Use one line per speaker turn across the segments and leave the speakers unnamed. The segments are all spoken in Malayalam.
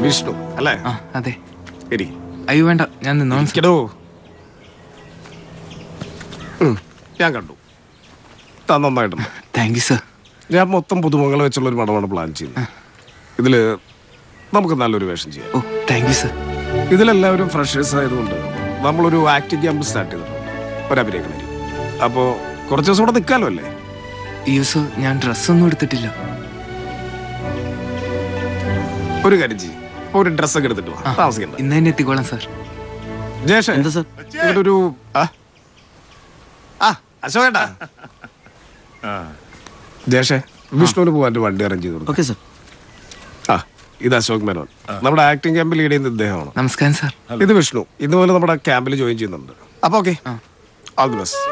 വിഷ്ണു അല്ലേ
ആ അതെ
ശരി
അയ്യോ വേണ്ട ഞാൻ നിന്നോളാം സാർ.
ഇരിക്കടോ ഉം, ഞാൻ കണ്ടു താൻ നന്നായിട്ടുണ്ട്
താങ്ക് യു സർ
ഞാൻ മൊത്തം പുതുമുഖങ്ങൾ വെച്ചുള്ള ഒരു പടമാണ് പ്ലാൻ ചെയ്യുന്നത് ഇതില് നമുക്ക് നല്ലൊരു വേഷം ചെയ്യാം
ഓ താങ്ക് യു സർ
ഇതിലെല്ലാവരും ഫ്രഷേഴ്സ് ആയതുകൊണ്ട് നമ്മളൊരു ആക്ടിംഗ് ക്യാമ്പ് സ്റ്റാർട്ട് ചെയ്തിട്ടുണ്ട് ഒരു അഭിനയിക്കണേ അപ്പോൾ കുറച്ച് ദിവസം കൂടെ നിൽക്കാമല്ലോ അല്ലേ
അയ്യോ സർ ഞാൻ ഡ്രസ്സൊന്നും എടുത്തിട്ടില്ല
ഒരു കാര്യം ചെയ്യും ഒരു ഡ്രസ്സൊക്കെ എടുത്തിട്ട് വാ താമസിക്കണ്ട
ഇന്ന് തന്നെ എത്തിക്കോളാം സാർ
ജേഷ എന്താ സർ ഇവിടെ ഒരു ആ ആ അശോകേട്ടാ ജേഷേ വിഷ്ണുവിന് പോകാൻ ഒരു വണ്ടി അറേഞ്ച് ചെയ്തു കൊടുക്കും
ഓക്കെ സർ
ആ ഇത് അശോക് മേനോൻ നമ്മുടെ ആക്ടിംഗ് ക്യാമ്പിൽ ലീഡ് ചെയ്യുന്ന ഇദ്ദേഹമാണ്
നമസ്കാരം സാർ
ഇത് വിഷ്ണു ഇന്ന് മുതൽ നമ്മുടെ ക്യാമ്പിൽ ജോയിൻ ചെയ്യുന്നുണ്ട് അപ്പൊ okay all the best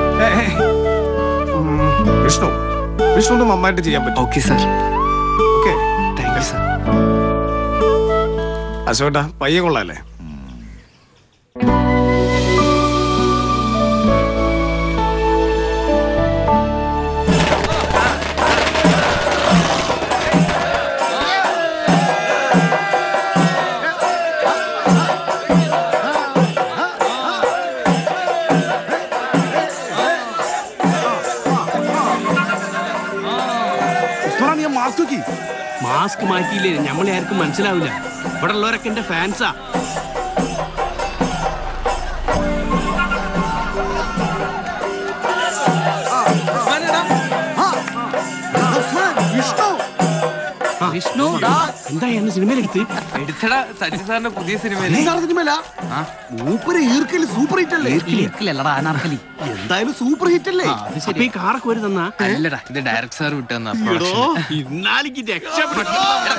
Vishnu വിഷ്ണുവിന് നന്നായിട്ട് ചെയ്യാൻ പറ്റും
okay sir
okay
thank you sir
അശോകേട്ടാ പയ്യെ കൊള്ളാല്ലേ
മാസ്ക് മാറ്റിയില്ലേ നമ്മളെ ആർക്കും മനസ്സിലാവില്ല ഇവിടെ ഉള്ളവരൊക്കെ എന്റെ ഫാൻസാ വിഷ്ണു എന്താ എന്നെ സിനിമയിലെടുത്ത്
എടുത്തടാ സജി സാറിന്റെ പുതിയ സിനിമ
മൂപ്പര് ഈർക്കല് സൂപ്പർ ഹിറ്റ് അല്ലേ
ഈർക്കിലല്ലടാ അനാർക്കലി
എന്തായാലും സൂപ്പർ ഹിറ്റ് അല്ലേ
അപ്പൊ ഈ കാറൊക്കെ ഒരു തന്നാ
അല്ലടാ ഇത് ഡയറക്ടർ സാർ വിട്ടുതന്ന
ഇന്നാലേക്ക് രക്ഷപ്പെട്ടു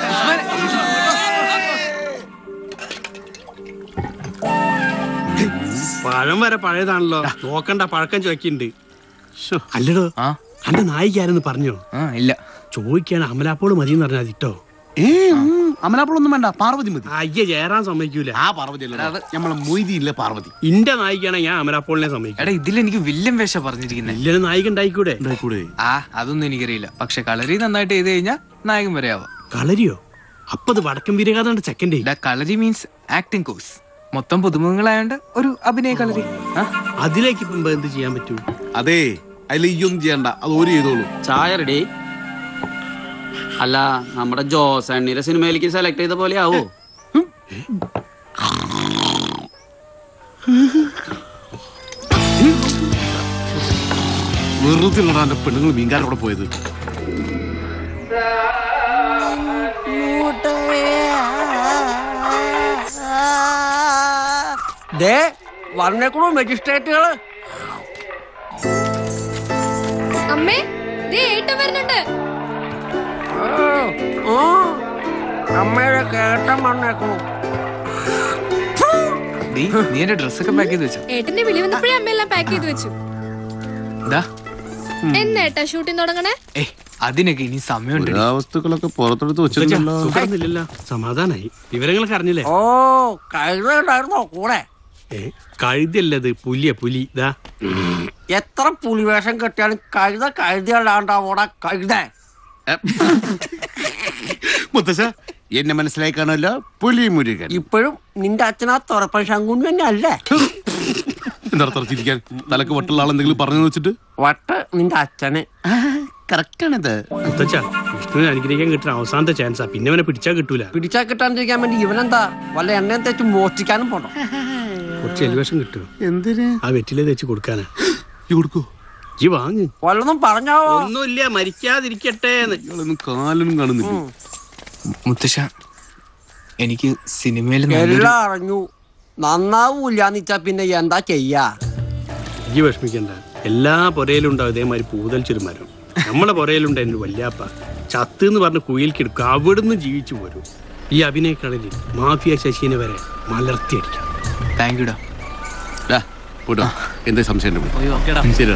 പഴം വരെ പഴയതാണല്ലോ നോക്കണ്ട പഴക്കം ചോദിക്കുന്നുണ്ട് അല്ലടോ
ആ
അന്റെ നായികാരെന്ന് പറഞ്ഞോ
ആ ഇല്ല
ചോദിക്കാണ് അമലാപ്പോള് മതി എന്ന് പറഞ്ഞാൽ ഇട്ടോ
ഏ അമലാപ്പുളൊന്നും വേണ്ട പാർവതി മതി
അയ്യ ചേരാൻ സമ്മതിക്കൂല
ആ പാർവതി അല്ല നമ്മളെ മൊയ്തിയില്ലേ പാർവതി
ഇന്റെ നായിക്കാണ് ഞാൻ അമലാപ്പോളിനെ സമ്മതിക്കും
എടാ ഇതിൽ എനിക്ക് വില്ലൻ വേഷം പറഞ്ഞിരിക്കുന്നത്
ഇല്ലൊരു നായിക ഉണ്ടായിക്കൂടെ
കൂടെ
ആ അതൊന്നും എനിക്കറിയില്ല പക്ഷെ കളരി നന്നായിട്ട് ചെയ്ത് കഴിഞ്ഞാൽ നായകൻ വരെ ആവാം
കളരിയോ അപ്പത് വടക്കം വീരകാതാണ് ചെക്കൻ്റെ
ഇല്ല കളരി മീൻസ് ആക്ടിംഗ് കോഴ്സ് മൊത്തം പുതുമുഖങ്ങളായോണ്ട് ഒരു അഭിനയ കളരി ആ
അതിലേക്ക് ഇപ്പം എന്ത് ചെയ്യാൻ പറ്റൂ
അതെ അതിൽ ഈ ഒന്നും ചെയ്യണ്ട അത് ഒരു ചെയ്തോളൂ
ചായ റെഡി അല്ല നമ്മുടെ ജോസണ്ണിയുടെ സിനിമയിലേക്ക് സെലക്ട് ചെയ്ത പോലെ ആവോ
വെറുതെ എന്റെ പെണ്ണുങ്ങൾ മീൻകാരോടെ പോയത്
ദേ വന്നേക്കണു മജിസ്ട്രേറ്റുകള്
അമ്മേ ദേ ഏട്ടൻ വരുന്നുണ്ട്
ആ, അമ്മയുടെ കേട്ടം വന്നേക്കണു
നീ നീ എന്റെ ഡ്രസ്സൊക്കെ പാക്ക് ചെയ്ത് വെച്ചോ
ഏട്ടന്റെ വിളി വന്നപ്പോഴേ അമ്മയെല്ലാം പാക്ക് ചെയ്ത് വെച്ചു
ഇതാ
എന്നേട്ടാ ഷൂട്ടിംഗ് തുടങ്ങണേ
ഏ അതിനൊക്കെ ഇനി സമയമുണ്ട്
പുരാവസ്തുക്കളൊക്കെ പുറത്തെടുത്ത് വെച്ചിട്ടുണ്ടല്ലോ
സുഖമൊന്നുമില്ലല്ലോ സമാധാനായി വിവരങ്ങളൊക്കെ അറിഞ്ഞില്ലേ
ഓ കഴുതണ്ടായിരുന്നോ കൂടെ
ഏ കഴുതിയല്ലത് പുലിയ പുലി ഇതാ
എത്ര പുലിവേഷം കെട്ടിയാലും കഴുത കഴുതിയല്ലാണ്ടാവോടെ കഴുത
മുത്തശ്ശ എന്നെ മനസ്സിലായി കാണുമല്ലോ പുലി മുരുകൻ
ഇപ്പോഴും നിന്റെ അച്ഛനാ തുറപ്പൻ ശങ്കുണ്ണി തന്നെ അല്ലേ
എന്താ ചിരിക്കാൻ തലക്ക് വട്ടുള്ള ആളെന്തെങ്കിലും പറഞ്ഞു വെച്ചിട്ട്
വട്ട് നിന്റെ അച്ഛന്
കറക്റ്റ് ആണിത്
മുത്തച്ഛ വിഷ്ണുവിനെ അനുഗ്രഹിക്കാൻ കിട്ടുന്ന അവസാനത്തെ ചാൻസാ പിന്നെ അവനെ പിടിച്ചാ കിട്ടൂല
പിടിച്ചാ കിട്ടാൻ ചോദിക്കാൻ വേണ്ടി ഇവനെന്താ വല്ല എണ്ണയും തേച്ച് മോഷ്ടിക്കാനും പോണോ
കുറച്ച് എലിവേഷൻ കിട്ടും
എന്തിന്
ആ വെറ്റിലെ തേച്ച് കൊടുക്കാനാ
ഈ കൊടുക്കോ
ജി വാങ്ങ്
വല്ലതും പറഞ്ഞാവോ
ഒന്നുമില്ല മരിക്കാതിരിക്കട്ടെ
ഇയാളൊന്നും കാലനും കാണുന്നില്ല
മുത്തശ്ശ എനിക്ക് സിനിമയിൽ
എല്ലാം അറിഞ്ഞു നന്നാവൂല്ലാന്ന് വെച്ചാ പിന്നെ എന്താ ചെയ്യാ
ജി വിഷമിക്കണ്ട എല്ലാ പുരയിലും ഉണ്ടാവും ഇതേമാതിരി പൂതൽ ചുരുമരം നമ്മളെ പുരയിലുണ്ടായിരുന്നു വല്യാപ്പ ചത്ത് എന്ന് പറഞ്ഞ് കുയിൽക്കെടുക്കും അവിടുന്ന് ജീവിച്ചു പോരും ഈ അഭിനയക്കളരിൽ മാഫിയ ശശിനെ വരെ മലർത്തിയടിക്കാം
താങ്ക് യുടാ
ഡാ, പോട്ടോ എന്താ സംശയം ശരിടാ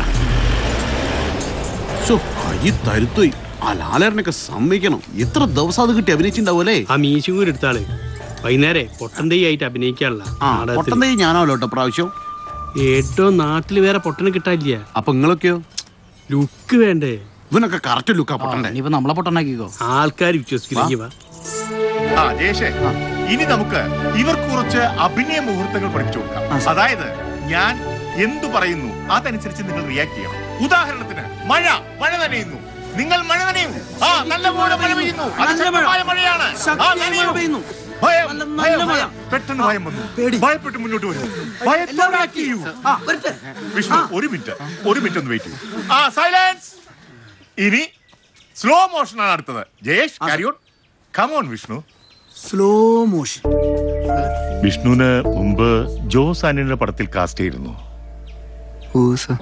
ശോ, കൈ തരുത്തോയി ആ ലാലേട്ടനൊക്കെ സമ്മതിക്കണം എത്ര ദിവസം അത് കിട്ടി അഭിനയിച്ചിണ്ടാവൂലേ
ആ മീശും കൂടി എടുത്താള് വൈകുന്നേരെ പൊട്ടന്തൈ ആയിട്ട് അഭിനയിക്കാനുള്ള
ആ
നാടകത്തിൽ
പൊട്ടന്തേ ഞാനാവല്ലോ കേട്ടോ പ്രാവശ്യം
ഏറ്റവും നാട്ടില് വേറെ പൊട്ടനെ കിട്ടാനില്ല
അപ്പൊ നിങ്ങളൊക്കെയോ
ലുക്ക് വേണ്ടേ
ഇവനൊക്കെ കറക്റ്റ് ലുക്കാ പൊട്ടണ്ടേ
ഇനിയിപ്പോ നമ്മളെ പൊട്ടനാക്കിക്കോ
ആൾക്കാർ വിശ്വസിക്കില്ല വാ
ആ ജയേഷേ ഇനി നമുക്ക് ഇവർക്ക് കുറച്ച് അഭിനയ മുഹൂർത്തങ്ങൾ പഠിപ്പിച്ചു കൊടുക്കാം അതായത് ഞാൻ എന്തു പറയുന്നു അതനുസരിച്ച് നിങ്ങൾ റിയാക്ട് ചെയ്യണം ഉദാഹരണത്തിന് മഴ മഴ നനയുന്നു നിങ്ങൾ മഴ നനയും ആ നല്ല പോലെ മഴ പെയ്യുന്നു അത്
നല്ല മഴ.
ശക്തമായ മഴയാണ് ആ,
ശക്തിയായ
നനയൂ.
മഴ പെയ്യുന്നു.
ഭയം,
നല്ല
ഭയം,
നല്ല മഴ.
ഭയം. പെട്ടെന്ന് ഭയം വന്നു ഭയപ്പെട്ട് മുന്നോട്ട് വരും
എല്ലാവരും
ഭയത്തോടെ
act ചെയ്യൂ.
ചെയ്യൂ.
ആ, വരട്ടെ.
വിഷ്ണു ഒരു മിനിറ്റ് ഒരു മിനിറ്റ് ഒന്ന് വെയിറ്റ് ചെയ്യൂ ആ സൈലൻസ് ഇനി സ്ലോ മോഷൻ ആണ് അടുത്തത് Jayesh carry on come on Vishnu
slow motion
വിഷ്ണുവിന് മുമ്പ് ജോസ് ആന്റണിയുടെ പടത്തിൽ കാസ്റ്റ് ചെയ്തിരുന്നു
ഓ സർ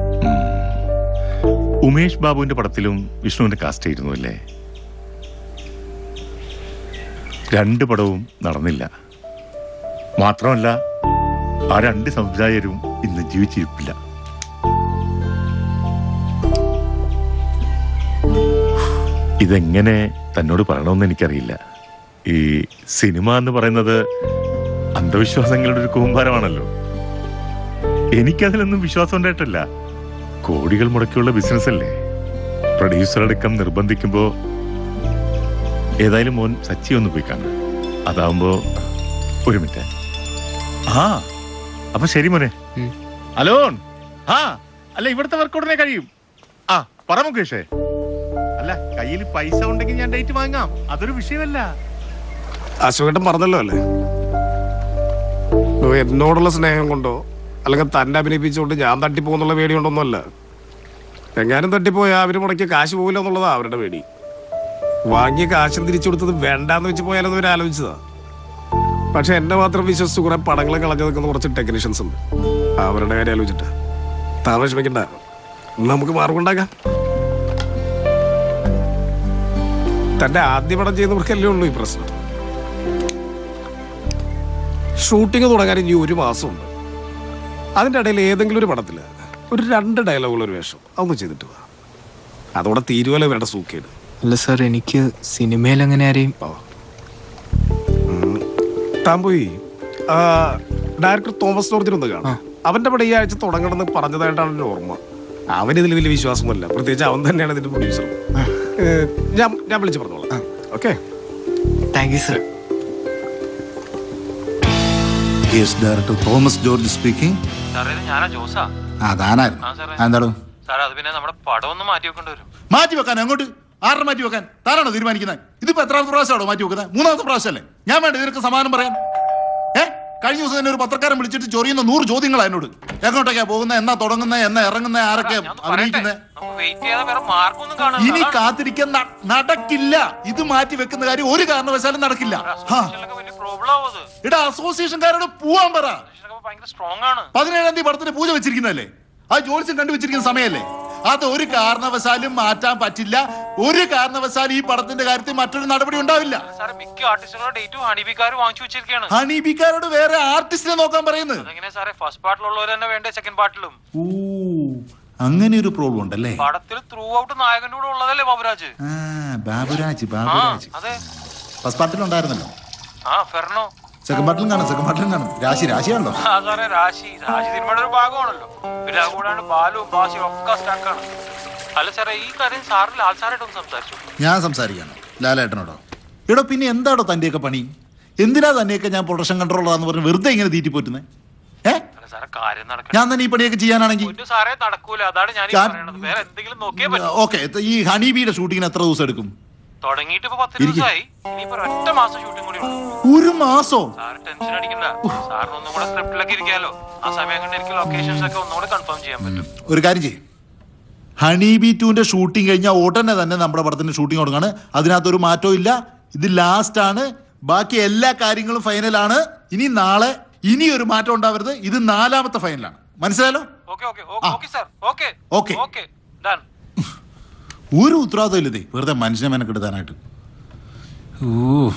ഉമേഷ് ബാബുവിന്റെ പടത്തിലും വിഷ്ണുവിന്റെ കാസ്റ്റ് ചെയ്തിരുന്നു അല്ലേ രണ്ട് പടവും നടന്നില്ല മാത്രമല്ല ആ രണ്ട് സംവിധായകരും ഇന്ന് ജീവിച്ചിരിപ്പില്ല ഇതെങ്ങനെ തന്നോട് പറയണമെന്ന് എനിക്കറിയില്ല ഈ സിനിമ എന്ന് പറയുന്നത് അന്ധവിശ്വാസങ്ങളുടെ ഒരു കൂമ്പാരമാണല്ലോ എനിക്കതിലൊന്നും വിശ്വാസം ഉണ്ടായിട്ടല്ല കോടികൾ മുടക്കിയുള്ള ബിസിനസ് അല്ലേ പ്രൊഡ്യൂസർ അടക്കം നിർബന്ധിക്കുമ്പോ ഏതായാലും മോൻ സച്ചി ഒന്ന് പോയി കാണാം അതാവുമ്പോ ഒരു മിനിറ്റ് ആ അപ്പൊ ശരി മോനെ
ഉം.
അലോൺ ആ അല്ല ഇവിടുത്തെ വർക്ക് ഉടനെ കഴിയും ആ പറ മുകേഷേ അല്ല കയ്യിൽ പൈസ ഉണ്ടെങ്കിൽ ഞാൻ ഡേറ്റ് വാങ്ങാം അതൊരു വിഷയമല്ല
അശോകേട്ടൻ പറഞ്ഞല്ലോ അല്ലേ ഓ, എന്നോടുള്ള സ്നേഹം കൊണ്ടോ അല്ലെങ്കിൽ തന്നെ അഭിനയിപ്പിച്ചുകൊണ്ട് ഞാൻ തട്ടിപ്പോന്നുള്ള പേടി കൊണ്ടൊന്നുമല്ല എങ്ങാനും തട്ടിപ്പോയാൽ അവര് മുടക്കിയ കാശ് പോകില്ല എന്നുള്ളതാ അവരുടെ പേടി വാങ്ങിയ കാശും തിരിച്ചു കൊടുത്തത് വേണ്ടാന്ന് വെച്ച് പോയാലെന്ന് ഇവർ ആലോചിച്ചതാ പക്ഷെ എന്നെ മാത്രം വിശ്വസിച്ച് കുറെ പടങ്ങൾ കളഞ്ഞു നിൽക്കുന്ന കുറച്ച് ടെക്നീഷ്യൻസ് ഉണ്ട് അവരുടെ കാര്യം ആലോചിച്ചിട്ട് താൻ വിഷമിക്കണ്ട നമുക്ക് മാർഗം ഉണ്ടാക്കാം തന്റെ ആദ്യ പടം ചെയ്യുന്നവർക്കല്ലേ ഉള്ളൂ ഈ പ്രശ്നം ഷൂട്ടിംഗ് തുടങ്ങാൻ ഇനി ഒരു മാസമുണ്ട് അതിൻ്റെ ഇടയിൽ ഏതെങ്കിലും ഒരു പടത്തിൽ ഒരു രണ്ട് ഡയലോഗുകൾ ഒരു വേഷം അതൊന്ന് ചെയ്തിട്ട് വാ അതോടെ തീരുവല്ലോ വേണ്ട സൂക്കേട്
അല്ല സർ എനിക്ക് സിനിമയിൽ അങ്ങനെ ആരെയും
താൻ പോയി ആ, ഡയറക്ടർ തോമസ് ജോർജിനൊന്ന് കാണാം അവന്റെ പടം ഈ ആഴ്ച തുടങ്ങണമെന്ന് പറഞ്ഞതായിട്ടാണ് എൻ്റെ ഓർമ്മ അവനിതിൽ വലിയ വിശ്വാസമല്ല പ്രത്യേകിച്ച് അവൻ തന്നെയാണ് ഇതിന്റെ പ്രൊഡ്യൂസർ ഞാൻ ഞാൻ വിളിച്ചു പറഞ്ഞോളാം okay
thank you sir
yes director Thomas George speaking
സാറേ ഇത് ഞാനാ ജോസാ
ആ താനായിരുന്നു
ആ, സാറേ.
എന്താടോ
സാറേ അത് പിന്നെ നമ്മുടെ പടം ഒന്ന് മാറ്റി വെക്കേണ്ടി വരും
മാറ്റി വെക്കാൻ അങ്ങോട്ട് ആരുടെ മാറ്റി വെക്കാൻ താനാണോ തീരുമാനിക്കുന്നത് ഇതിപ്പോ എത്രാമത്തെ പ്രാവശ്യമാണോ മാറ്റി വെക്കുന്നത് മൂന്നാമത്തെ പ്രാവശ്യമല്ലേ ഞാൻ വേണ്ട ഇതിനൊക്കെ സമാനം പറയാൻ ഏ കഴിഞ്ഞ ദിവസം തന്നെ ഒരു പത്രക്കാരൻ വിളിച്ചിട്ട് ചൊറിയുന്ന നൂറ് ചോദ്യങ്ങളാ എന്നോട് എങ്ങോട്ടൊക്കെയാ പോകുന്നത് എന്നാ തുടങ്ങുന്നത് എന്നാ ഇറങ്ങുന്നത് ആരൊക്കെ
ഞാൻ ഒന്ന് പറയട്ടെ
അഭിനയിക്കുന്നത്
നമുക്ക് വെയിറ്റ് ചെയ്യാതെ വേറെ മാർഗമൊന്നും കാണാൻ
ഇനി കാത്തിരിക്കാൻ ന- നടക്കില്ല ഇത് മാറ്റി വെക്കുന്ന കാര്യം ഒരു കാരണവശാലും നടക്കില്ല ഹാ.
വലിയ പ്രോബ്ലം ആവും അത്
എടാ അസോസിയേഷൻകാരോട് പോവാൻ പറ
അസോസിയേഷനൊക്കെ ഭയങ്കര സ്ട്രോങ് ആണ്
പതിനേഴാം തീയതി പടത്തിന് പൂജ വെച്ചിരിക്കുന്നതല്ലേ ആ ജോലിച്ചും കണ്ടുവച്ചിരിക്കുന്ന സമയമല്ലേ അത് ഒരു കാരണവശാലും മാറ്റാൻ പറ്റില്ല ഒരു കാരണവശാലും ഈ പടത്തിന്റെ കാര്യത്തിൽ മറ്റൊരു നടപടി ഉണ്ടാവില്ല
സാറേ മിക്ക ആർട്ടിസ്റ്റുകളുടെ ഡേറ്റും ഹണിബിക്കാർ വാങ്ങിച്ചു വെച്ചിരിക്കുകയാണ്
ഹണീബിക്കാരോട് വേറെ ആർട്ടിസ്റ്റിനെ നോക്കാൻ പറയുന്നത്
അതെങ്ങനെ സാറേ ഫസ്റ്റ് പാർട്ടിലുള്ളവർ തന്നെ വേണ്ടേ സെക്കൻഡ് പാർട്ടിലും
ഓ അങ്ങനെ ഒരു പ്രോബ്ലം ഉണ്ടല്ലേ
പടത്തിൽ ത്രൂ ഔട്ട് നായകന്റെ കൂടെ ഉള്ളതല്ലേ ബാബുരാജ്
ആ ബാബുരാജ്
ആ
ബാബുരാജ്
അതെ
ഫസ്റ്റ് പാർട്ടിലുണ്ടായിരുന്നല്ലോ
ആ ഫെർണോ
സെക്കൻഡ് പാർട്ടിലും കാണും സെക്കൻഡ് പാർട്ടിലും കാണും രാശി രാശിയാണല്ലോ
ആ സാറേ രാശി രാശി സിനിമയുടെ ഒരു ഭാഗമാണല്ലോ പിന്നെ അത് കൂടാണ്ട് ബാലുവും ബാസിയും ഒക്കെ സ്റ്റാക്കാണ് അല്ല സാറേ ഈ കാര്യം സാറ് ലാൽ സാറായിട്ടൊന്ന് സംസാരിച്ചു
ഞാൻ സംസാരിക്കാനോ ലാലേട്ടനോടോ എടോ പിന്നെ എന്താടോ തന്റെയൊക്കെ പണി എന്തിനാ തന്നെയൊക്കെ ഞാൻ പ്രൊഡക്ഷൻ കൺട്രോളറാന്ന് പറഞ്ഞ് വെറുതെ ഇങ്ങനെ തീറ്റിപ്പോറ്റുന്നത് ഏ
അല്ല സാറേ കാര്യം നടക്കണം
ഞാൻ തന്നെ ഈ പണിയൊക്കെ ചെയ്യാനാണെങ്കിൽ
ഒരു സാറേ നടക്കൂല അതാണ് ഞാൻ ഈ
ഞാൻ-
പറയണത് വേറെ എന്തെങ്കിലും നോക്കിയേ പറ്റൂ
ഓക്കെ ഈ ഹണിബിയുടെ ഷൂട്ടിങ്ങിന് എത്ര ദിവസം എടുക്കും
തുടങ്ങിയിട്ട് ഇപ്പൊ പത്ത് ദിവസമായി ഇനിയിപ്പോ ഒറ്റ മാസം ഷൂട്ടിംഗ് കൂടി ഉള്ളൂ
ഒരു മാസോ
സാറ് ടെൻഷൻ അടിക്കണ്ട സാറിന് ഒന്നും കൂടെ സ്ക്രിപ്റ്റിലൊക്കെ ഇരിക്കാലോ ആ സമയം കൊണ്ട് എനിക്ക് ലൊക്കേഷൻസ് ഒക്കെ ഒന്നുകൂടെ കൺഫേം ചെയ്യാൻ പറ്റും
ഒരു കാര്യം ചെയ്യും ഹണീബി ടുവിന്റെ ഷൂട്ടിംഗ് കഴിഞ്ഞാൽ ഉടനെ തന്നെ നമ്മുടെ പടത്തിന്റെ ഷൂട്ടിംഗ് തുടങ്ങാണ് അതിനകത്തൊരു മാറ്റവും ഇല്ല ഇത് ലാസ്റ്റ് ആണ് ബാക്കി എല്ലാ കാര്യങ്ങളും ഫൈനലാണ് ഇനി നാളെ ഇനി ഒരു മാറ്റം ഉണ്ടാവരുത് ഇത് നാലാമത്തെ ഫൈനലാണ് മനസ്സിലായല്ലോ
ഓക്കെ ഓക്കെ
ആ.
Okay sir okay
Okay.
Okay done
ഒരു ഉത്തരവാദിത്വം ഇല്ലതേ വെറുതെ മനുഷ്യനെ മെനക്കെടുത്താനായിട്ട് ഓ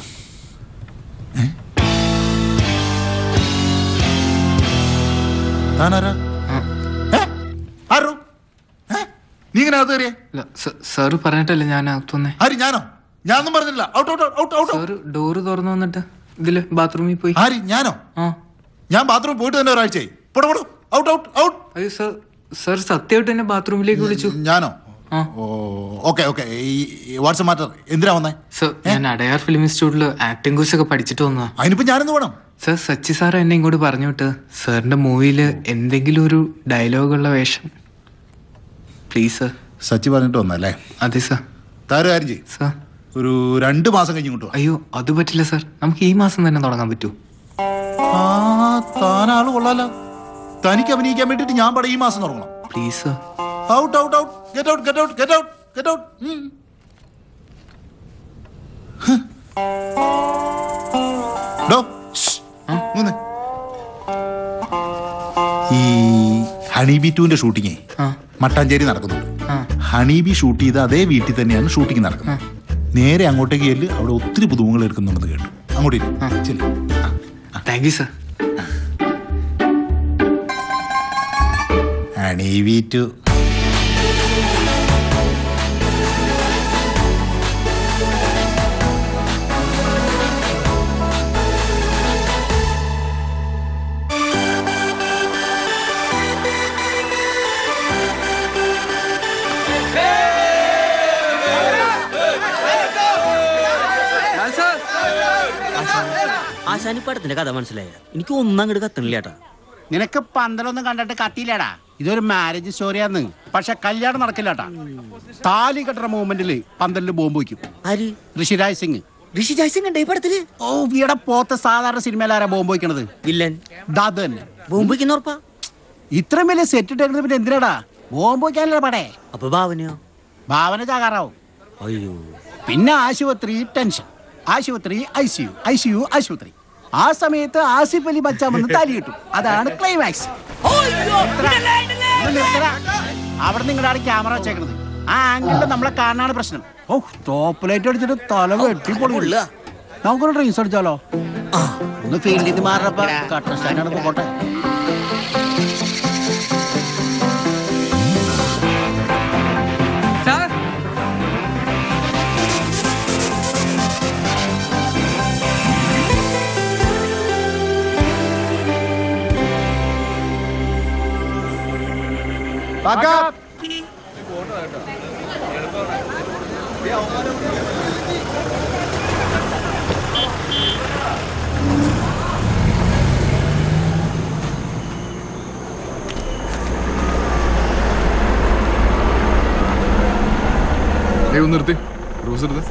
ഏ? താനാരാ ഏ? ആരോ ഏ? നീ ഇങ്ങനെ അകത്ത് കയറിയേ
അല്ല സാറ് പറഞ്ഞിട്ടല്ലേ ഞാൻ അകത്തുവന്നേ
ആര് ഞാനോ ഞാനൊന്നും പറഞ്ഞില്ല out out out out
sir door തുറന്നു വന്നിട്ട് ഇതില് ബാത്റൂമിൽ പോയി
ആര് ഞാനോ
ആ
ഞാൻ ബാത്റൂമിൽ പോയിട്ട് തന്നെ ഒരാഴ്ചയായി പോടോ പോടോ ഔട്ട് ഔട്ട് ഔട്ട്
അയ്യോ സാർ സാർ സത്യമായിട്ട് എന്നെ ബാത്റൂമിലേക്ക് വിളിച്ചു
ഞാനോ oh okay okay what's matter എന്തിനാ വന്നേ
സർ ഞാൻ അടയാർ ഫിലിം ഇൻസ്റ്റിറ്റ്യൂട്ടിൽ ആക്ടിംഗ് കോഴ്സ് ഒക്കെ പഠിച്ചിട്ട് വന്നതാ
അതിനിപ്പോ ഞാനെന്ത് വേണം
സർ സച്ചി സാർ എന്നെ ഇങ്ങോട്ട് പറഞ്ഞു വിട്ട് സാറിന്റെ മൂവിയിൽ എന്തെങ്കിലും ഒരു ഡയലോഗുള്ള വേഷം പ്ലീസ് സർ
സച്ചി പറഞ്ഞിട്ട് വന്നല്ലേ
അതെ സർ
താരു കാര്യം ചെയ്യും
സർ
ഒരു രണ്ട് മാസം കഴിഞ്ഞ് ഇങ്ങോട്ട് വാ.
അയ്യോ അത് പറ്റില്ല സർ നമുക്ക് ഈ മാസം തന്നെ തുടങ്ങാൻ പറ്റൂ
ആ താനാള് കൊള്ളാലോ തനിക്ക് അഭിനയിക്കാൻ വേണ്ടിട്ട് ഞാൻ പടം ഈ മാസം തുടങ്ങണം
please sir
out out out get out get out get out get out ഡോ മൂന്ന് ഈ ഹണിബി ടുവിന്റെ ഷൂട്ടിങ്ങേ
ആ
മട്ടാഞ്ചേരി നടക്കുന്നുണ്ട്
ആ
ഹണിബി ഷൂട്ട് ചെയ്ത അതേ വീട്ടിൽ തന്നെയാണ് ഷൂട്ടിംഗ് നടക്കുന്നത് നേരെ അങ്ങോട്ടേക്ക് ചെല്ല് അവിടെ ഒത്തിരി പുതുമുഖങ്ങൾ എടുക്കുന്നുണ്ടെന്ന് കേട്ടു അങ്ങോട്ട് ഇരി. ചെല്ല്. ആ.
Thank you sir
Honey Bee two
ആശാനിപ്പടത്തിന്റെ കഥ മനസ്സിലായ എനിക്ക് ഒന്നും അങ്ങോട്ട് കത്തണില്ല ചേട്ടാ
നിനക്ക് പന്തലൊന്നും കണ്ടിട്ട് കത്തിയില്ലടാ ഇതൊരു മാരേജ് സ്റ്റോറിയാന്ന് പക്ഷെ കല്യാണം നടക്കില്ലട്ടാ താലി കെട്ടുന്ന മൂമെന്റില് പന്തലില് ബോംബ് വയ്ക്കും
ആര്
ഋഷിരാജ് സിംഗ്
ഋഷിരാജ് സിംഗ് ഉണ്ട് ഈ പടത്തില്
ഓ ഇവിടെ പോത്ത സാധാരണ സിനിമയിലാരാ ബോംബ് വയ്ക്കണത്
വില്ലൻ
അത് തന്നെ
ബോംബ് വയ്ക്കുന്ന ഉറപ്പാ
ഇത്രയും വലിയ സെറ്റ് ഇട്ടേക്കുന്നത് പിന്നെ എന്തിനാടാ ബോംബ് വയ്ക്കാനല്ലേ പടേ
അപ്പൊ ഭാവനയോ
ഭാവന ചാകാറാവും
അയ്യോ
പിന്നെ ആശുപത്രി ടെൻഷൻ ആശുപത്രി I C U I C U ആശുപത്രി ആ സമയത്ത് ആസിഫ് അലി ബച്ചാൻ വന്ന് താലി കിട്ടും അതാണ് ക്ലൈമാക്സ് അവിടെ നിങ്ങളുടെ ക്യാമറ വെച്ചേക്കണത് ആ ആംഗിളിൽ നമ്മളെ കാണാനാണ് പ്രശ്നം ഓ ടോപ്പ് ലൈറ്റ് അടിച്ചിട്ട് തല വെട്ടി പൊളില്ല നമുക്കൊരു ഡ്രീംസ് അടിച്ചാലോ ഒന്ന് ഫീൽഡ് ചെയ്ത് മാറപ്പ കട്ടർ സ്റ്റാൻഡാണ് പോട്ടെ
സാർ
ഒന്ന് നിർത്തി റൂസ് എടുത്ത്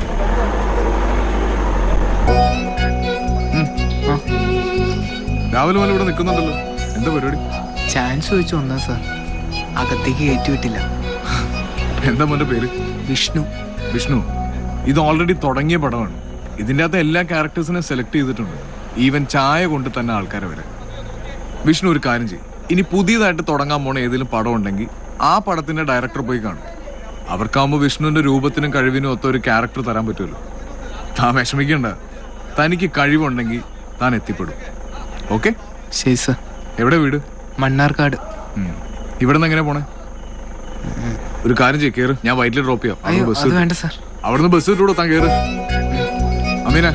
ഉം. ആ. രാവിലെ മുതൽ ഇവിടെ നിൽക്കുന്നുണ്ടല്ലോ എന്താ പരിപാടി
ചാൻസ് ചോദിച്ചു വന്നാ സാർ അകത്തേക്ക് കയറ്റി വിട്ടില്ല
എന്താ മോന്റെ പേര്
വിഷ്ണു
വിഷ്ണു ഇത് ഓൾറെഡി തുടങ്ങിയ പടമാണ് ഇതിൻ്റെ അകത്ത് എല്ലാ ക്യാരക്ടേഴ്സിനെ സെലക്ട് ചെയ്തിട്ടുണ്ട് ഈവൻ ചായ കൊണ്ട് തന്നെ ആൾക്കാരെ വരെ വിഷ്ണു ഒരു കാര്യം ചെയ്യും ഇനി പുതിയതായിട്ട് തുടങ്ങാൻ പോണ ഏതെങ്കിലും പടം ഉണ്ടെങ്കിൽ ആ പടത്തിന്റെ ഡയറക്ടർ പോയി കാണും അവർക്കാവുമ്പോൾ വിഷ്ണുവിന്റെ രൂപത്തിനും കഴിവിനും ഒത്ത ഒരു ക്യാരക്ടർ തരാൻ പറ്റുമല്ലോ താൻ വിഷമിക്കണ്ട തനിക്ക് കഴിവുണ്ടെങ്കിൽ താൻ എത്തിപ്പെടും ഓക്കെ
ശരി സാർ
എവിടെ വീട്
മണ്ണാർക്കാട്
ഇവിടെ നിന്ന് എങ്ങനെ പോണേ ഒരു കാര്യം ചെയ്യ കേറ് ഞാൻ വൈറ്റിൽ ഡ്രോപ്പ് ചെയ്യാം
അയ്യോ
അവിടുന്ന് ബസ്
അത്
കിട്ടും.
വേണ്ട സാർ
അവിടുന്ന് ബസ് കിട്ടൂടോ താൻ കേറ് അമീന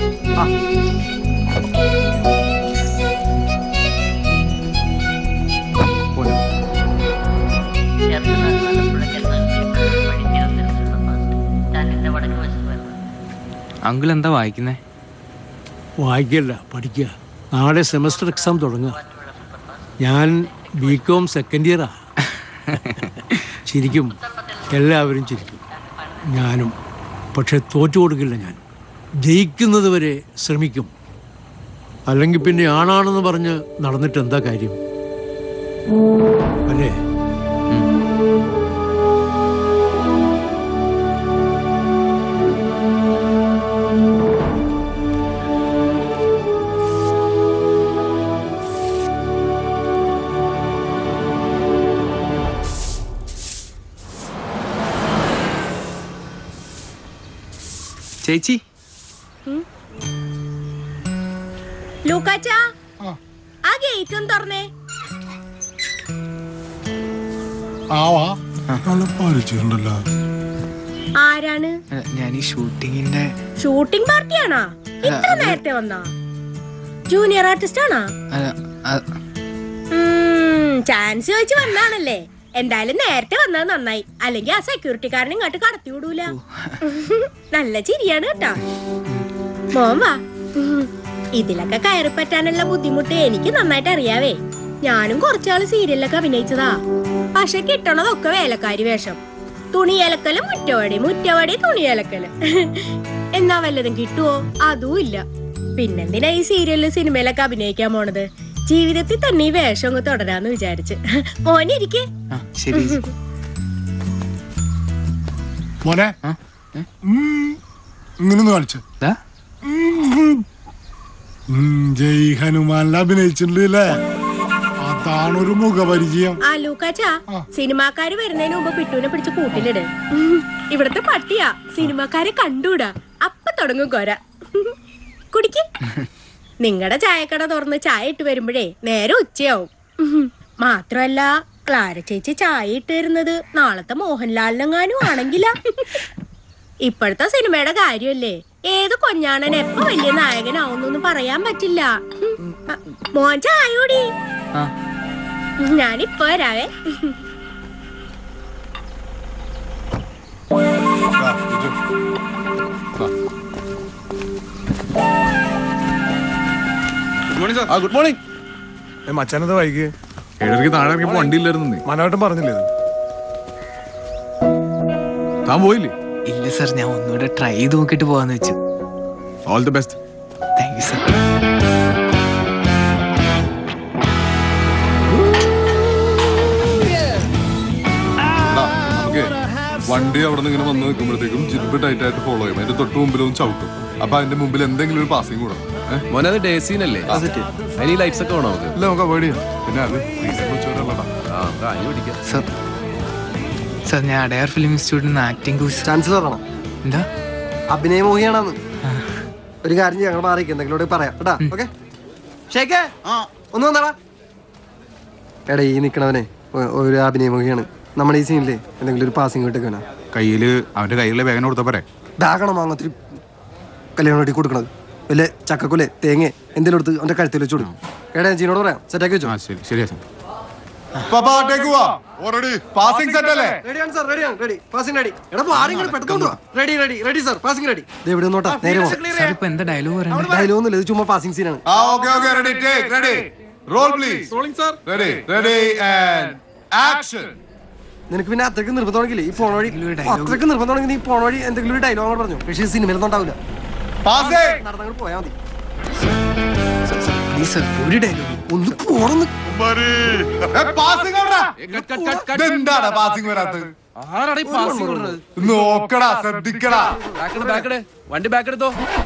പോരെ.
അങ്കിൾ എന്താ വായിക്കുന്നേ
വായിക്കല്ല പഠിക്കുക നാളെ സെമസ്റ്റർ എക്സാം തുടങ്ങുക ഞാൻ ബി കോം സെക്കൻഡ് ഇയറാ ചിരിക്കും എല്ലാവരും ചിരിക്കും ഞാനും പക്ഷെ തോറ്റു കൊടുക്കില്ല ഞാൻ ജയിക്കുന്നത് വരെ ശ്രമിക്കും അല്ലെങ്കിൽ പിന്നെ ആണാണെന്ന് പറഞ്ഞ് നടന്നിട്ട് എന്താ കാര്യം അല്ലേ
ചേച്ചി
ലൂക്കാച്ച ആ ഗേറ്റ് ഒന്ന് തുറന്നേ
പരിചയമുണ്ടല്ലോ
ആരാണ്
അല്ല, ഞാൻ ഈ ഷൂട്ടിങ്ങിന്റെ
ഷൂട്ടിംഗ് പാർട്ടിയാണോ ഇത്ര നേരത്തെ വന്നാ ജൂനിയർ ആർട്ടിസ്റ്റ് ആണോ
അല്ല, അ-
ചാൻസ് ചോദിച്ചു വന്നാണല്ലേ എന്തായാലും നേരത്തെ വന്നത് നന്നായി അല്ലെങ്കിൽ ആ സെക്യൂരിറ്റിക്കാരനെ ഇങ്ങോട്ട് കടത്തി വിടൂല നല്ല ചിരിയാണ് കേട്ടാ മോൻ വാ ഉം. ഇതിലൊക്കെ കയറി പറ്റാനുള്ള ബുദ്ധിമുട്ട് എനിക്ക് നന്നായിട്ട് അറിയാവേ ഞാനും കുറച്ചാള് സീരിയലിലൊക്കെ അഭിനയിച്ചതാ പക്ഷെ കിട്ടണതൊക്കെ വേലക്കാരി വേഷം തുണി അലക്കല് മുറ്റവടി മുറ്റവടി തുണി അലക്കല് എന്നാ വല്ലതും കിട്ടുവോ അതും ഇല്ല പിന്നെന്തിനാ ഈ സീരിയലില് സിനിമയിലൊക്കെ അഭിനയിക്കാൻ പോണത് ജീവിതത്തിൽ തന്നെ ഈ വേഷം അങ്ങ് തുടരാന്ന് വിചാരിച്ച് മോനിരിക്കേ
ആ ശരി
മോനെ ഇങ്ങനെ കളിച്ചു
ദാ.
ജയ് ഹനുമാനിൽ അഭിനയിച്ചിട്ടുണ്ട് അല്ലേ അതാണൊരു മുഖപരിചയം
ആ ലൂക്കാച്ചാ സിനിമാക്കാര് വരുന്നതിന് മുമ്പ് പിട്ടൂനെ പിടിച്ച് കൂട്ടിലിട് ഉം. ഇവിടത്തെ പട്ടിയാ സിനിമാക്കാരെ കണ്ടൂടാ അപ്പൊ തുടങ്ങും കൊര കുടിക്ക് നിങ്ങളുടെ ചായക്കട തുറന്ന് ചായ ഇട്ട് വരുമ്പോഴേ നേരെ ഉച്ചയാവും ഉം. മാത്രല്ല ക്ലാര ചേച്ചി ചായ ഇട്ട് തരുന്നത് നാളത്തെ മോഹൻലാലിനെങ്ങാനും ആണെങ്കിലാ ഇപ്പോഴത്തെ സിനിമയുടെ കാര്യമല്ലേ ഏത് കൊഞ്ഞാണൻ എപ്പോ വലിയ നായകനാവുന്നൊന്നും പറയാൻ പറ്റില്ല ഉം. ആ, മോൻ ചായ കൂടി
ആ
ഞാനിപ്പോ വരാവേ
ഗുഡ് മോർണിംഗ്
മച്ചാനത് വൈകി
ഏഴരയ്ക്ക് താഴെ ഇറങ്ങിയപ്പോ വണ്ടി ഇല്ലായിരുന്നു
മനോട്ടം പറഞ്ഞില്ലേ ഇത്?
താൻ പോയില്ലേ
ഇല്ല സർ ഞാൻ ഒന്നുകൂടെ ട്രൈ ചെയ്ത് നോക്കിയിട്ട് പോവാന്ന് വെച്ചു
all the best
thank you sir
നമുക്ക് വണ്ടി അവിടെ നിന്ന് ഇങ്ങനെ വന്ന് നിൽക്കുമ്പോഴത്തേക്കും ജിപ്പ് ടൈറ്റ് ആയിട്ട് ഫോളോ ചെയ്യും അതിന്റെ തൊട്ട് മുമ്പിലൊന്നും ചവിട്ടും അപ്പൊ അതിന്റെ മുമ്പിൽ എന്തെങ്കിലും ഒരു പാസിംഗ് കൂടെ
മോനെ അത് ഡേസീനല്ലേ അതിന് ലൈറ്റ്സ് ഒക്കെ വേണോ നമുക്ക്
ഇല്ല നമുക്ക് അവോയ്ഡ് ചെയ്യാം പിന്നെ അത് റീസൺ വെച്ചോരല്ലടാ
ആ നമുക്ക് അതിന് പിടിക്കാം
സർ സർ ഞാൻ അടയാർ ഫിലിം ഇൻസ്റ്റിറ്റ്യൂട്ടിൽ നിന്ന് ആക്ടിംഗ് കോഴ്സ്
ചാൻസലർ ആണോ
എന്താ
അഭിനയമോഹിയാണെന്ന് ഒരു കാര്യം ചെയ്യാം ഞങ്ങൾ മാറിയിരിക്കും എന്തെങ്കിലും കൂടി പറയാം കേട്ടാ ഓക്കെ ഷേക്കേ ഒന്ന് വന്നാടാ എടാ ഈ നിക്കണവനെ ഒ- ഒരു അഭിനയമോഹിയാണ് നമ്മുടെ ഈ സീനില് എന്തെങ്കിലും ഒരു പാസിംഗ് കിട്ടുകയാണ്
കയ്യില് അവന്റെ കയ്യിലെ വേഗം കൊടുത്ത പോരെ
ബാഗാണോ മാങ്ങത്തിരി കല്യാണം വേണ്ടി കൊടുക്കണത് വല്ല ചക്കക്കുലെ തേങ്ങ എന്തെങ്കിലും എടുത്ത് അവന്റെ കഴുത്തിൽ വെച്ച് കൊടുക്കും എടാ ഞാൻ ജീനോട് പറയാം സെറ്റാക്കി വെച്ചോ
ശരി ശരിയാ
പാസിംഗ് സെറ്റ് അല്ലേ
റെഡിയാണ് സാർ റെഡിയാണ് റെഡി പാസിംഗ് റെഡി എടാ ആരെങ്കിലും പെട്ടെന്ന് ready ready ready sir passing ready എവിടെ നോട്ടാ നേരെ
സർ ഇപ്പൊ എന്താ ഡയലോഗ് പറയുന്നത്
ഡയലോഗ് ഒന്നുമില്ല ഇത് ചുമ്മാ പാസിംഗ് സീനാണ്
ആ okay okay ready take ready roll please rolling sir ready ready and action
നിനക്ക് പിന്നെ അത്രയ്ക്ക് നിർബന്ധമാണെങ്കിലേ ഈ ഫോൺ വഴി അത്രയ്ക്ക് നിർബന്ധമാണെങ്കിൽ നീ ഫോൺ വഴി എന്തെങ്കിലും ഒരു ഡയലോഗ് പറഞ്ഞു പക്ഷേ ഈ സിനിമയിലൊന്നും ഉണ്ടാവില്ല നടന്നങ്ങോട്ട് പോയാൽ മതി
പ്ലീസ് സർ ഒരു ഡയലോഗ്
ഒന്ന് പോണെന്ന്
പാസിംഗ് എന്താണ് പാസിംഗ് വരാത്തത് നോക്കടാ ശ്രദ്ധിക്കടാ
വണ്ടി ബാക്ക് എടുത്തോ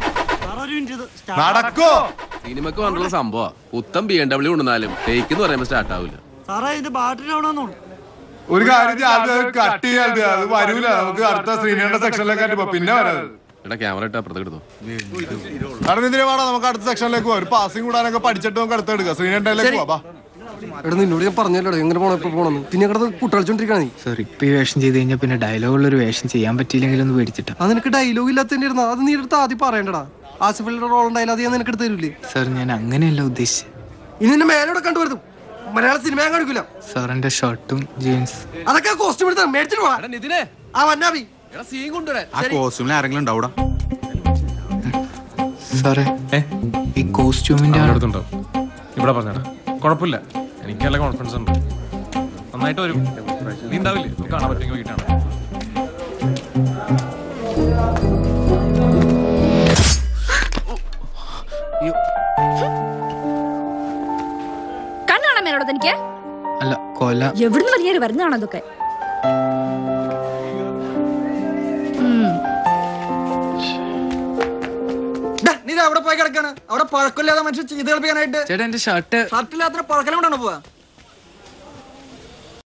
നടക്കോ
സിനിമക്ക് വന്നുള്ള സംഭവം പുത്തൻ ബി എം ഡബ്ല്യൂ കൊണ്ടുവന്നാലും ടേക്ക് എന്ന് പറയുമ്പോൾ സ്റ്റാർട്ട് ആവില്ല
സാറേ ഇതിന്റെ ബാറ്ററി എവിടെ
ഒരു കാര്യം ചെയ്യാം, അത് കട്ട് ചെയ്യാതെ അത് വരൂല നമുക്ക് അടുത്ത ശ്രീനേണ്ട സെക്ഷനിലേക്ക് പോ പിന്നെ വരാത്
എടാ ക്യാമറ ഇട്ട് അപ്പുറത്തേക്ക് എടുത്തോ
നടന്നിന്തിനെ വേണം നമുക്ക് അടുത്ത സെക്ഷനിലേക്ക് പോവാം ഒരു പാസിംഗ് കൂടാനൊക്കെ പഠിച്ചിട്ട് നമുക്ക് അടുത്ത് എടുക്കാം ശ്രീനേണ്ടയിലേക്ക് പോവാ
എടാ നിന്നോട് ഞാൻ പറഞ്ഞല്ലോ എങ്ങനെ പോണം എപ്പോ പോണെന്ന് പിന്നെ കിടന്ന് കുട്ടളിച്ചോണ്ടിരിക്കണ നീ
സർ ഇപ്പൊ ഈ വേഷം ചെയ്ത് കഴിഞ്ഞാൽ പിന്നെ ഡയലോഗുള്ള ഒരു വേഷം ചെയ്യാൻ പറ്റിയില്ലെങ്കിലൊന്ന് പേടിച്ചിട്ടാ
അത് നിനക്ക് ഡയലോഗ് ഇല്ലാത്തതിന്റെ ഇരുന്ന അത് നീ എടുത്ത് ആദ്യം പറയണ്ടടാ ആസിഫലിയുടെ റോൾ ഉണ്ടായാലും അത് ഞാൻ നിനക്ക് എടുത്ത് തരൂലേ
സർ ഞാൻ അങ്ങനെയല്ല ഉദ്ദേശിച്ചത്
ഇനി നിന്നെ മേലോടെ കണ്ടുവരുന്നു മലയാള സിനിമ ഞാൻ കാണിക്കൂല
സാർ എന്റെ ഷർട്ടും ജീൻസ്
അതൊക്കെ കോസ്റ്റ്യൂം എടുത്താ മേടിച്ചിട്ട് പോവാ
നിതിനെ
ആ വന്നാബി
സീൻ കൊണ്ടുവരാൻ
ആ കോസ്റ്റ്യൂമിൽ ആരെങ്കിലും ഉണ്ടാവൂടാ
സാറേ ഈ കോസ്റ്റ്യൂമിന്റെ
അടുത്തുണ്ടോ ഇവിടെ പറഞ്ഞാടാ കുഴപ്പമില്ല എനിക്ക് നല്ല കോൺഫിഡൻസ് ഉണ്ട് നന്നായിട്ട് വരും നീ ഉണ്ടാവില്ലേ നമുക്ക് കാണാൻ പറ്റുമെങ്കിൽ വീട്ടാണ്
കണ്ണാണോ മേലോടത് എനിക്ക്
അല്ല കൊല
എവിടുന്ന് വലിയ വരുന്നതാണോ അതൊക്കെ ഉം.
ഡാ, നീ ഇത് അവിടെ പോയി കിടക്കാണ് അവിടെ പഴക്കമില്ലാതെ മനുഷ്യൻ ചെയ്ത് കളിപ്പിക്കാനായിട്ട്
ചേട്ടാ എന്റെ ഷർട്ട്
ഷർട്ടില്ലാത്ത പഴക്കലം കൊണ്ടാണ് പോവാ